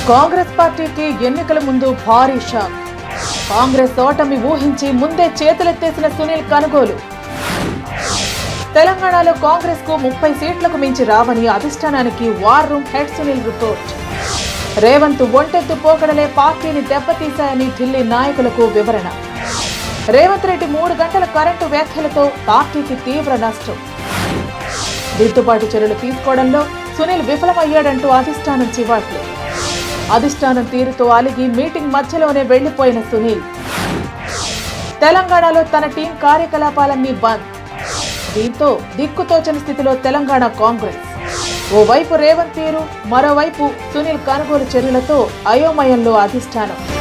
కాంగ్రెస్ పార్టీకి ఎన్నికల ముందు భారీ షాక్ కాంగ్రెస్ ఓటమి ఊహించి ముందే చేతులెత్తేసిన సునీల్ కనుగోలు తెలంగాణలో కాంగ్రెస్ కు ముప్పై సీట్లకు మించి రావని అధిష్టానానికి war room head Sunil report Revanth ఒంటెత్తు పోకడలే పార్టీని దెబ్బతీశాయని ఢిల్లీ నాయకులకు వివరణ రేవంత్ రెడ్డి మూడు గంటల కరెంటు వ్యాఖ్యలతో పార్టీకి తీవ్ర నష్టం దిద్దుబాటు చర్యలు తీసుకోవడంలో సునీల్ విఫలమయ్యాడంటూ అధిష్టానం చివాట్లు అధిష్టానం తీరుతో అలిగి మీటింగ్ మధ్యలోనే వెళ్లిపోయిన సునీల్ తెలంగాణలో తన టీం కార్యకలాపాలన్నీ బంద్ దీంతో దిక్కుతోచని స్థితిలో తెలంగాణ కాంగ్రెస్ ఓవైపు రేవంత్ తీరు మరోవైపు సునీల్ కొనుగోలు చర్యలతో అయోమయంలో అధిష్టానం